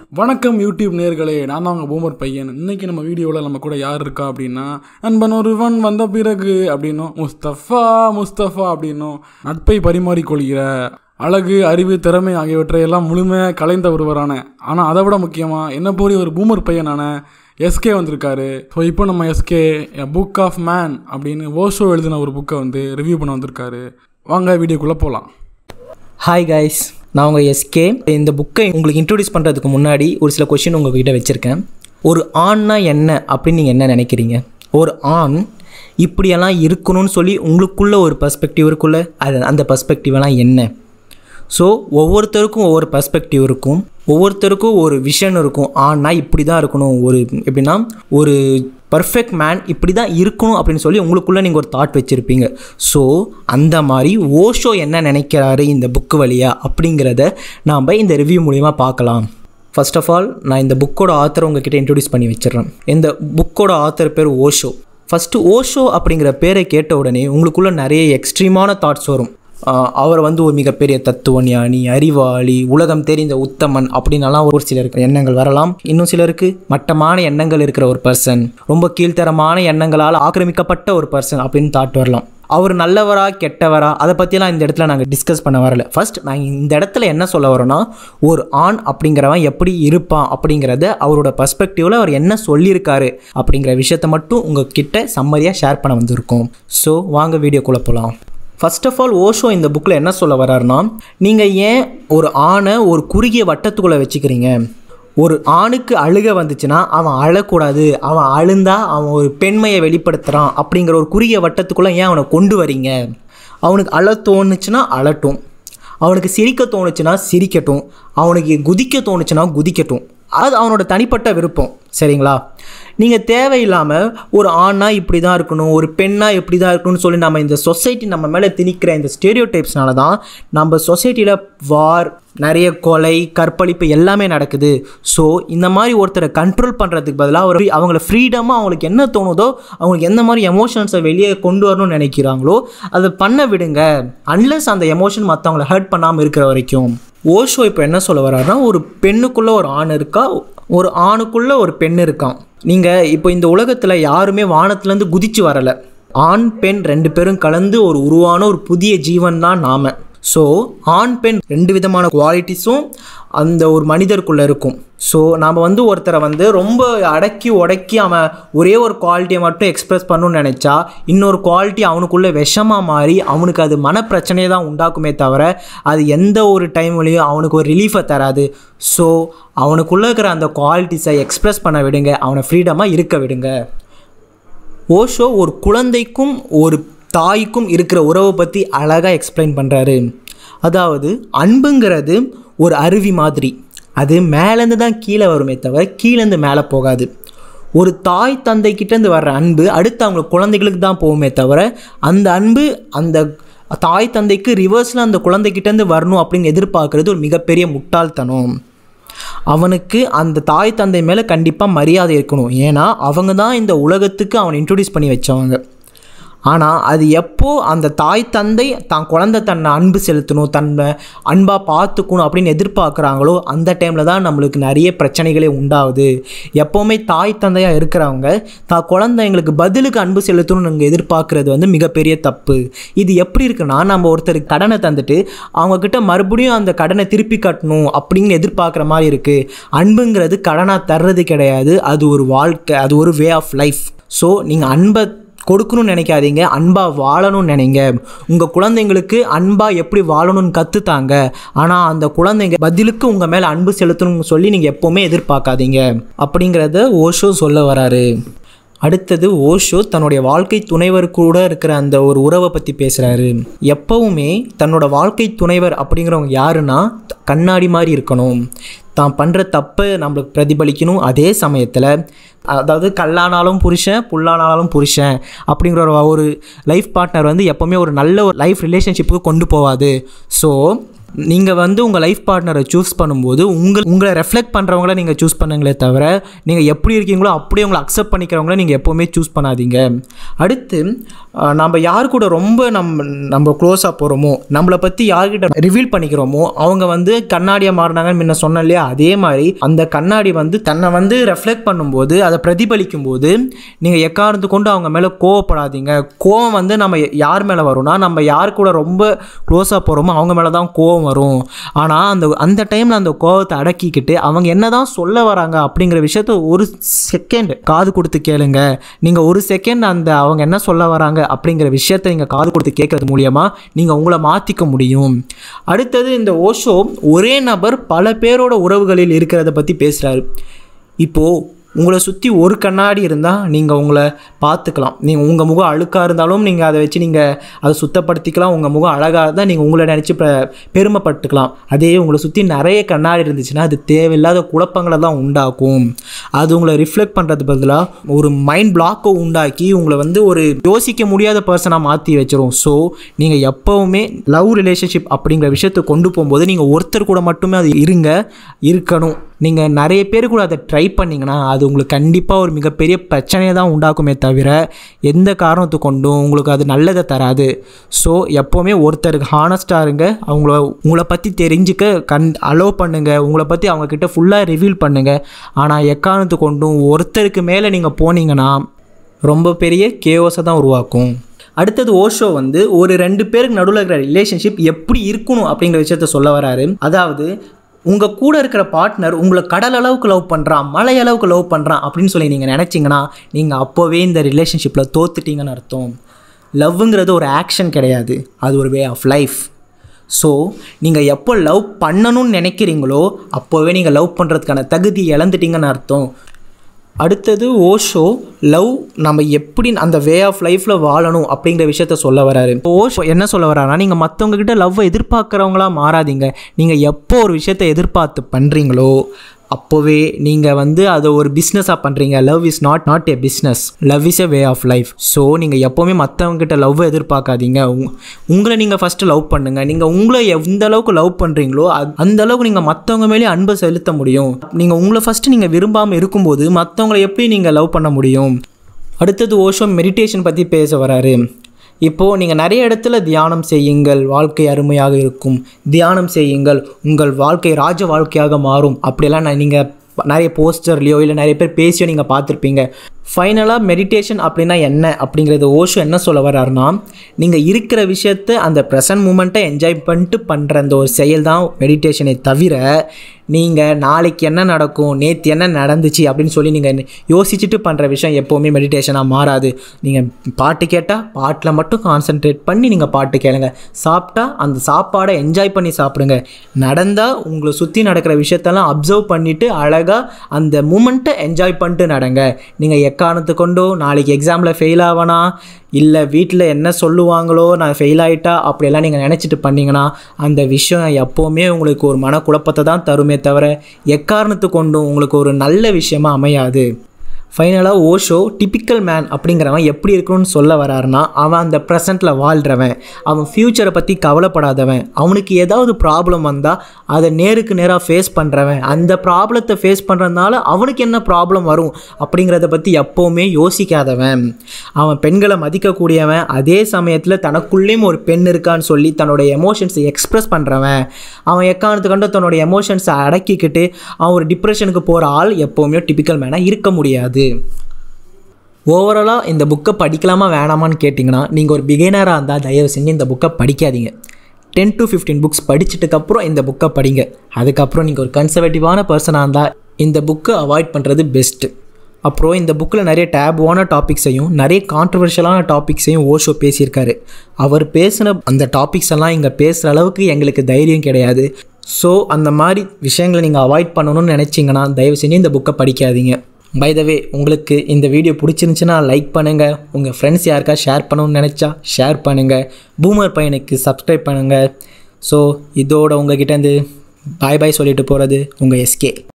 வணக்கம் யூடியூப் நேர்களே நான் தான் உங்கள் பூமர் பையன் இன்னைக்கு நம்ம வீடியோவில் நம்ம கூட யார் இருக்கா அப்படின்னா நண்பன் ஒருவன் வந்த பிறகு அப்படின்னும் முஸ்தஃபா முஸ்தஃபா அப்படின்னும் நட்பை பரிமாறிக்கொள்கிற அழகு அறிவு திறமை ஆகியவற்றை எல்லாம் முழுமையாக கலைந்த ஒருவரான ஆனால் அதை விட முக்கியமாக என்ன போரி ஒரு பூமர் பையனான எஸ்கே வந்திருக்காரு ஸோ இப்போ நம்ம எஸ்கே புக் ஆஃப் மேன் அப்படின்னு ஓஷோ எழுதின ஒரு புக்கை வந்து ரிவ்யூ பண்ண வந்திருக்காரு வாங்க வீடியோக்குள்ளே போகலாம் ஹாய் கைஸ் நான் உங்கள் எஸ்கே இந்த புக்கை உங்களுக்கு இன்ட்ரடியூஸ் பண்ணுறதுக்கு முன்னாடி ஒரு சில கொஷின் உங்ககிட்ட வச்சுருக்கேன் ஒரு ஆண்னா என்ன அப்படின்னு நீங்கள் என்ன நினைக்கிறீங்க ஒரு ஆண் இப்படியெல்லாம் இருக்கணும்னு சொல்லி உங்களுக்குள்ள ஒரு பர்ஸ்பெக்டிவ் இருக்குல்ல அது அந்த பர்ஸ்பெக்டிவெல்லாம் என்ன ஸோ ஒவ்வொருத்தருக்கும் ஒவ்வொரு பர்ஸ்பெக்டிவ் இருக்கும் ஒவ்வொருத்தருக்கும் ஒரு விஷன் இருக்கும் ஆனா இப்படி தான் இருக்கணும் ஒரு எப்படின்னா ஒரு பர்ஃபெக்ட் மேன் இப்படி தான் இருக்கணும் அப்படின்னு சொல்லி உங்களுக்குள்ளே நீங்கள் ஒரு தாட் வச்சுருப்பீங்க ஸோ அந்த மாதிரி ஓஷோ என்ன நினைக்கிறாரு இந்த புக்கு வழியா அப்படிங்கிறத நாம் இந்த ரிவ்யூ மூலிமா பார்க்கலாம் ஃபர்ஸ்ட் ஆஃப் ஆல் நான் இந்த புக்கோட ஆத்தரை உங்ககிட்ட இன்ட்ரடியூஸ் பண்ணி வச்சிடுறேன் இந்த புக்கோட ஆத்தர் பேர் ஓஷோ ஃபஸ்ட்டு ஓஷோ அப்படிங்கிற பேரை கேட்ட உடனே உங்களுக்குள்ள நிறைய எக்ஸ்ட்ரீமான தாட்ஸ் வரும் ஆஹ் அவர் வந்து ஒரு மிகப்பெரிய தத்துவ ஞானி அறிவாளி உலகம் தெரிந்த உத்தமன் அப்படின்னலாம் ஒரு சிலருக்கு எண்ணங்கள் வரலாம் இன்னும் சிலருக்கு மட்டமான எண்ணங்கள் இருக்கிற ஒரு பர்சன் ரொம்ப கீழ்த்தரமான எண்ணங்களால் ஆக்கிரமிக்கப்பட்ட ஒரு பர்சன் அப்படின்னு தாட் வரலாம் அவர் நல்லவரா கெட்டவரா அதை பற்றிலாம் இந்த இடத்துல நாங்கள் டிஸ்கஸ் பண்ண வரல ஃபர்ஸ்ட் நாங்கள் இந்த இடத்துல என்ன சொல்ல வரோன்னா ஒரு ஆண் அப்படிங்கிறவன் எப்படி இருப்பான் அப்படிங்கிறத அவரோட பர்ஸ்பெக்டிவில் அவர் என்ன சொல்லியிருக்காரு அப்படிங்கிற விஷயத்த மட்டும் உங்ககிட்ட சம்மதியாக ஷேர் பண்ண வந்திருக்கோம் ஸோ வாங்க வீடியோக்குள்ளே போகலாம் ஃபர்ஸ்ட் ஆஃப் ஆல் ஓஷோ இந்த புக்கில் என்ன சொல்ல வர்றாருன்னா நீங்கள் ஏன் ஒரு ஆணை ஒரு குறுகிய வட்டத்துக்குள்ளே வச்சுக்கிறீங்க ஒரு ஆணுக்கு அழுக வந்துச்சுன்னா அவன் அழக்கூடாது அவன் அழுந்தா அவன் ஒரு பெண்மையை வெளிப்படுத்துகிறான் அப்படிங்கிற ஒரு குறுகிய வட்டத்துக்குள்ளே ஏன் அவனை கொண்டு வரீங்க அவனுக்கு அழ தோணுச்சுன்னா அழட்டும் அவனுக்கு சிரிக்க தோணுச்சுன்னா சிரிக்கட்டும் அவனுக்கு குதிக்க தோணுச்சுன்னா குதிக்கட்டும் அது அவனோட தனிப்பட்ட விருப்பம் சரிங்களா நீங்கள் தேவையில்லாமல் ஒரு ஆணா இப்படி தான் இருக்கணும் ஒரு பெண்ணா இப்படி தான் இருக்கணும்னு சொல்லி நம்ம இந்த சொசைட்டி நம்ம மேலே திணிக்கிற இந்த ஸ்டேரியோ டைப்ஸ்னால தான் நம்ம சொசைட்டியில் வார் நிறைய கொலை கற்பழிப்பு எல்லாமே நடக்குது ஸோ இந்த மாதிரி ஒருத்தரை கண்ட்ரோல் பண்ணுறதுக்கு பதிலாக ஒரு அவங்கள ஃப்ரீடமாக அவங்களுக்கு என்ன தோணுதோ அவங்களுக்கு எந்த மாதிரி எமோஷன்ஸை வெளியே கொண்டு வரணும்னு நினைக்கிறாங்களோ அதை பண்ண விடுங்க அன்லெஸ் அந்த எமோஷன் மற்றவங்கள ஹர்ட் பண்ணாமல் இருக்கிற வரைக்கும் ஓஷோ இப்போ என்ன சொல்ல வர்றாருன்னா ஒரு பெண்ணுக்குள்ளே ஒரு ஆண் இருக்கா ஒரு ஆணுக்குள்ளே ஒரு பெண் இருக்கான் நீங்கள் இப்போ இந்த உலகத்தில் யாருமே வானத்துலேருந்து குதிச்சு வரலை ஆண் பெண் ரெண்டு பேரும் கலந்து ஒரு உருவான ஒரு புதிய ஜீவன் தான் நாம ஸோ ஆண் பெண் ரெண்டு விதமான குவாலிட்டிஸும் அந்த ஒரு மனிதருக்குள்ளே இருக்கும் ஸோ நாம் வந்து ஒருத்தரை வந்து ரொம்ப அடக்கி உடக்கி அவன் ஒரே ஒரு குவாலிட்டியை மட்டும் எக்ஸ்பிரஸ் பண்ணணும்னு நினச்சா இன்னொரு குவாலிட்டி அவனுக்குள்ளே விஷமாக மாறி அவனுக்கு அது மனப்பிரச்சனையை தான் உண்டாக்குமே தவிர அது எந்த ஒரு டைம்லேயும் அவனுக்கு ஒரு ரிலீஃபை தராது ஸோ அவனுக்குள்ளே இருக்கிற அந்த குவாலிட்டிஸை எக்ஸ்பிரஸ் பண்ண விடுங்க அவனை ஃப்ரீடமாக இருக்க விடுங்க ஓஷோ ஒரு குழந்தைக்கும் ஒரு தாய்க்கும் இருக்கிற உறவை பற்றி அழகாக எக்ஸ்பிளைன் பண்ணுறாரு அதாவது அன்புங்கிறது ஒரு அருவி மாதிரி அது மேலேருந்து தான் கீழே வருமே தவிர கீழேருந்து மேலே போகாது ஒரு தாய் தந்தை கிட்டேருந்து வர்ற அன்பு அடுத்து அவங்க குழந்தைகளுக்கு தான் போகுமே தவிர அந்த அன்பு அந்த தாய் தந்தைக்கு ரிவர்ஸில் அந்த குழந்தைகிட்டேருந்து வரணும் அப்படின்னு எதிர்பார்க்குறது ஒரு மிகப்பெரிய முட்டாள்தனம் அவனுக்கு அந்த தாய் தந்தை மேலே கண்டிப்பாக மரியாதை இருக்கணும் ஏன்னா அவங்க தான் இந்த உலகத்துக்கு அவனை இன்ட்ரடியூஸ் பண்ணி வச்சவங்க ஆனால் அது எப்போ அந்த தாய் தந்தை தான் குழந்தை தன்னை அன்பு செலுத்தணும் தன்னை அன்பாக பார்த்துக்கணும் அப்படின்னு எதிர்பார்க்குறாங்களோ அந்த டைமில் தான் நம்மளுக்கு நிறைய பிரச்சனைகளே உண்டாகுது எப்போவுமே தாய் தந்தையாக இருக்கிறவங்க தான் குழந்தைங்களுக்கு பதிலுக்கு அன்பு செலுத்தணும்னு நாங்கள் எதிர்பார்க்குறது வந்து மிகப்பெரிய தப்பு இது எப்படி இருக்குன்னா நம்ம ஒருத்தருக்கு கடனை தந்துட்டு அவங்கக்கிட்ட மறுபடியும் அந்த கடனை திருப்பி கட்டணும் அப்படின்னு எதிர்பார்க்குற மாதிரி இருக்குது அன்புங்கிறது கடனாக தர்றது கிடையாது அது ஒரு வாழ்க்கை அது ஒரு வே ஆஃப் லைஃப் ஸோ நீங்கள் அன்பை கொடுக்கணும்னு நினைக்காதீங்க அன்பாக வாழணும்னு நினைங்க உங்கள் குழந்தைங்களுக்கு அன்பாக எப்படி வாழணும்னு கற்றுத்தாங்க ஆனால் அந்த குழந்தைங்க பதிலுக்கு உங்கள் மேலே அன்பு செலுத்தணும்னு சொல்லி நீங்கள் எப்போவுமே எதிர்பார்க்காதீங்க அப்படிங்கிறத ஓஷோ சொல்ல வராரு அடுத்தது ஓஷோ தன்னுடைய வாழ்க்கை துணைவர் கூட இருக்கிற அந்த ஒரு உறவை பற்றி பேசுகிறாரு எப்பவுமே தன்னோட வாழ்க்கை துணைவர் அப்படிங்கிறவங்க யாருன்னா கண்ணாடி மாதிரி இருக்கணும் தான் பண்ணுற தப்பை நம்மளுக்கு பிரதிபலிக்கணும் அதே சமயத்தில் அதாவது கல்லானாலும் புருஷன் புல்லானாலும் புருஷன் அப்படிங்கிற ஒரு ஒரு லைஃப் பார்ட்னர் வந்து எப்போவுமே ஒரு நல்ல ஒரு லைஃப் ரிலேஷன்ஷிப்புக்கு கொண்டு போவாது ஸோ நீங்கள் வந்து உங்கள் லைஃப் பார்ட்னரை சூஸ் பண்ணும்போது உங்கள் உங்களை ரெஃப்ளெக்ட் பண்ணுறவங்கள நீங்கள் சூஸ் பண்ணுங்களே தவிர நீங்கள் எப்படி இருக்கீங்களோ அப்படியே உங்களை அக்செப்ட் பண்ணிக்கிறவங்கள நீங்கள் எப்போவுமே சூஸ் பண்ணாதீங்க அடுத்து அஹ், நம்ம யார் கூட ரொம்ப நம்ம நம்ம க்ளோஸாக போகிறோமோ நம்மளை பற்றி யார்கிட்ட ரிவீல் பண்ணிக்கிறோமோ அவங்க வந்து கண்ணாடியாக மாறினாங்கன்னு முன்ன சொன்னேன் இல்லையா அதே மாதிரி அந்த கண்ணாடி வந்து தன்னை வந்து ரெஃப்ளெக்ட் பண்ணும்போது அதை பிரதிபலிக்கும் போது நீங்கள் எக்காரணத்து கொண்டு அவங்க மேலே கோவப்படாதீங்க கோவம் வந்து நம்ம யார் மேலே வரும்னா நம்ம யார் கூட ரொம்ப க்ளோஸாக போகிறோமோ அவங்க மேலே தான் கோவம் வரும் ஆனால் அந்த அந்த டைமில் அந்த கோவத்தை அடக்கிக்கிட்டு அவங்க என்ன தான் சொல்ல வராங்க அப்படிங்கிற விஷயத்த ஒரு செகண்ட் காது கொடுத்து கேளுங்க நீங்கள் ஒரு செகண்ட் அந்த அவங்க என்ன சொல்ல வராங்க அப்படிங்கிற விஷயத்த நீங்கள் காது கொடுத்து கேட்கறது மூலியமாக நீங்கள் உங்களை மாற்றிக்க முடியும் அடுத்தது இந்த ஓஷோ ஒரே நபர் பல பேரோட உறவுகளில் இருக்கிறத பற்றி பேசுகிறாரு இப்போது உங்களை சுற்றி ஒரு கண்ணாடி இருந்தால் நீங்கள் உங்களை பார்த்துக்கலாம் நீங்கள் உங்கள் முகம் அழுக்காக இருந்தாலும் நீங்கள் அதை வச்சு நீங்கள் அதை சுத்தப்படுத்திக்கலாம் உங்கள் முகம் அழகாக இருந்தால் நீங்கள் உங்களை நினச்சி பெ பெருமைப்பட்டுக்கலாம் அதே உங்களை சுற்றி நிறைய கண்ணாடி இருந்துச்சுன்னா அது தேவையில்லாத குழப்பங்களை தான் உண்டாக்கும் அது உங்களை ரிஃப்ளெக்ட் பண்ணுறது பதிலாக ஒரு மைண்ட் பிளாக்கை உண்டாக்கி உங்களை வந்து ஒரு யோசிக்க முடியாத பர்சனாக மாற்றி வச்சிரும் ஸோ நீங்கள் எப்போவுமே லவ் ரிலேஷன்ஷிப் அப்படிங்கிற விஷயத்தை கொண்டு போகும்போது நீங்கள் ஒருத்தர் கூட மட்டுமே அது இருங்க இருக்கணும் நீங்கள் நிறைய பேர் கூட அதை ட்ரை பண்ணிங்கன்னா அது உங்களுக்கு கண்டிப்பாக ஒரு மிகப்பெரிய பிரச்சனையை தான் உண்டாக்குமே தவிர எந்த காரணத்தை கொண்டும் உங்களுக்கு அது நல்லதை தராது ஸோ எப்போவுமே ஒருத்தருக்கு ஹானஸ்ட்டாக இருங்க அவங்கள உங்களை பற்றி தெரிஞ்சுக்க கண் அலோவ் பண்ணுங்கள் உங்களை பற்றி அவங்கக்கிட்ட ஃபுல்லாக ரிவீல் பண்ணுங்கள் ஆனால் எக்காரணத்து கொண்டும் ஒருத்தருக்கு மேலே நீங்கள் போனீங்கன்னா ரொம்ப பெரிய கேஓஸை தான் உருவாக்கும் அடுத்தது ஓஷோ வந்து ஒரு ரெண்டு பேருக்கு நடுவில் இருக்கிற ரிலேஷன்ஷிப் எப்படி இருக்கணும் அப்படிங்கிற விஷயத்த சொல்ல வராரு அதாவது உங்கள் கூட இருக்கிற பார்ட்னர் உங்களை கடல் அளவுக்கு லவ் பண்ணுறான் மலை அளவுக்கு லவ் பண்ணுறான் அப்படின்னு சொல்லி நீங்கள் நினச்சிங்கன்னா நீங்கள் அப்போவே இந்த ரிலேஷன்ஷிப்பில் தோத்துட்டீங்கன்னு அர்த்தம் லவ்ங்கிறது ஒரு ஆக்ஷன் கிடையாது அது ஒரு வே ஆஃப் லைஃப் ஸோ நீங்கள் எப்போ லவ் பண்ணணும்னு நினைக்கிறீங்களோ அப்போவே நீங்கள் லவ் பண்ணுறதுக்கான தகுதி இழந்துட்டீங்கன்னு அர்த்தம் அடுத்தது ஓஷோ லவ் நம்ம எப்படி அந்த வே ஆஃப் லைஃப்பில் வாழணும் அப்படிங்கிற விஷயத்த சொல்ல வராரு இப்போ ஓஷோ என்ன சொல்ல வராருன்னா நீங்கள் மற்றவங்க கிட்ட லவ்வை எதிர்பார்க்குறவங்களா மாறாதீங்க நீங்கள் எப்போ ஒரு விஷயத்தை எதிர்பார்த்து பண்ணுறீங்களோ அப்போவே நீங்கள் வந்து அதை ஒரு பிஸ்னஸாக பண்ணுறீங்க love is not not a business love is a way of life so நீங்கள் எப்போவுமே மற்றவங்க கிட்ட லவ் எதிர்பார்க்காதீங்க உங்- உங்களை நீங்கள் ஃபஸ்ட்டு லவ் பண்ணுங்கள் நீங்கள் உங்களை எந்த அளவுக்கு லவ் பண்ணுறீங்களோ அது- அந்த அளவுக்கு நீங்கள் மற்றவங்க மேலே அன்பை செலுத்த முடியும் நீங்கள் உங்களை ஃபஸ்ட்டு நீங்கள் விரும்பாமல் இருக்கும்போது மற்றவங்களை எப்படி நீங்கள் லவ் பண்ண முடியும் அடுத்தது ஓஷோ மெடிடேஷன் பற்றி பேச வராரு இப்போது நீங்கள் நிறைய இடத்துல தியானம் செய்யுங்கள் வாழ்க்கை அருமையாக இருக்கும் தியானம் செய்யுங்கள் உங்கள் வாழ்க்கை ராஜ வாழ்க்கையாக மாறும் அப்படியெல்லாம் நான் நீங்கள் நிறைய போஸ்டர்லையோ இல்லை நிறைய பேர் பேசியோ நீங்கள் பார்த்துருப்பீங்க ஃபைனலாக மெடிடேஷன் அப்படின்னா என்ன அப்படிங்கிறது ஓஷோ என்ன சொல்ல வர்றாருன்னா நீங்கள் இருக்கிற விஷயத்த அந்த ப்ரெசன்ட் மூமெண்ட்டை என்ஜாய் பண்ணிட்டு பண்ணுற அந்த ஒரு செயல் தான் மெடிடேஷனை தவிர நீங்கள் நாளைக்கு என்ன நடக்கும் நேற்று என்ன நடந்துச்சு அப்படின்னு சொல்லி நீங்கள் யோசிச்சுட்டு பண்ணுற விஷயம் எப்போவுமே மெடிடேஷனாக மாறாது நீங்கள் பாட்டு கேட்டால் பாட்டில் மட்டும் கான்சென்ட்ரேட் பண்ணி நீங்கள் பாட்டு கேளுங்க சாப்பிட்டா அந்த சாப்பாடை என்ஜாய் பண்ணி சாப்பிடுங்க நடந்தால் உங்களை சுற்றி நடக்கிற விஷயத்தெல்லாம் அப்சர்வ் பண்ணிவிட்டு அழகாக அந்த மூமெண்ட்டை என்ஜாய் பண்ணிட்டு நடங்க நீங்கள் எக்காரணத்து கொண்டோ நாளைக்கு எக்ஸாமில் ஃபெயில் ஆவனா இல்லை வீட்டில் என்ன சொல்லுவாங்களோ நான் ஃபெயில் ஆகிட்டா அப்படியெல்லாம் நீங்கள் நினச்சிட்டு பண்ணீங்கன்னா அந்த விஷயம் எப்போவுமே உங்களுக்கு ஒரு மனக்குழப்பத்தை தான் தருமே தவிர எக்காரணத்து கொண்டும் உங்களுக்கு ஒரு நல்ல விஷயமா அமையாது ஃபைனலாக ஓஷோ டிபிக்கல் மேன் அப்படிங்கிறவன் எப்படி இருக்கணும்னு சொல்ல வராருன்னா அவன் அந்த ப்ரெசண்ட்டில் வாழ்கிறவன் அவன் ஃப்யூச்சரை பற்றி கவலைப்படாதவன் அவனுக்கு ஏதாவது ப்ராப்ளம் வந்தால் அதை நேருக்கு நேராக ஃபேஸ் பண்ணுறவன் அந்த ப்ராப்ளத்தை ஃபேஸ் பண்ணுறதுனால அவனுக்கு என்ன ப்ராப்ளம் வரும் அப்படிங்கிறத பற்றி எப்போவுமே யோசிக்காதவன் அவன் பெண்களை மதிக்கக்கூடியவன் அதே சமயத்தில் தனக்குள்ளேயும் ஒரு பெண் இருக்கான்னு சொல்லி தன்னோட எமோஷன்ஸை எக்ஸ்ப்ரெஸ் பண்ணுறவன் அவன் எக்காரணத்து கண்டு தன்னோட எமோஷன்ஸை அடக்கிக்கிட்டு அவன் ஒரு டிப்ரெஷனுக்கு போகிற ஆள் எப்போவுமே டிபிக்கல் மேனாக இருக்க முடியாது ஓவராலாக இந்த புக்கை படிக்கலாமா வேணாமான்னு கேட்டிங்கன்னா நீங்கள் ஒரு பிகினராக இருந்தால் தயவு செஞ்சு இந்த புக்கை படிக்காதீங்க டென் டு ஃபிஃப்டீன் புக்ஸ் படிச்சுட்டுக்கப்புறம் இந்த புக்கை படிங்க அதுக்கப்புறம் நீங்கள் ஒரு கன்சர்வேட்டிவான பர்சனாக இருந்தால் இந்த புக்கை அவாய்ட் பண்ணுறது பெஸ்ட்டு அப்புறம் இந்த புக்கில் நிறைய டேபுவான டாபிக்ஸையும் நிறைய கான்ட்ரவர்ஷியலான டாபிக்ஸையும் ஓஷோ பேசியிருக்காரு அவர் பேசின அந்த டாபிக்ஸ் எல்லாம் இங்கே பேசுகிற அளவுக்கு எங்களுக்கு தைரியம் கிடையாது ஸோ அந்த மாதிரி விஷயங்களை நீங்கள் அவாய்ட் பண்ணணும்னு நினச்சிங்கன்னா தயவு செஞ்சு இந்த புக்கை படிக்காதீங்க பை த வே உங்களுக்கு இந்த வீடியோ பிடிச்சிருந்துச்சுன்னா லைக் பண்ணுங்கள் உங்கள் ஃப்ரெண்ட்ஸ் யாருக்கா ஷேர் பண்ணணும்னு நினச்சா ஷேர் பண்ணுங்கள் பூமர் பையனுக்கு சப்ஸ்கிரைப் பண்ணுங்கள் ஸோ இதோட உங்ககிட்டேருந்து பாய் பாய் சொல்லிட்டு போகிறது உங்கள் எஸ்கே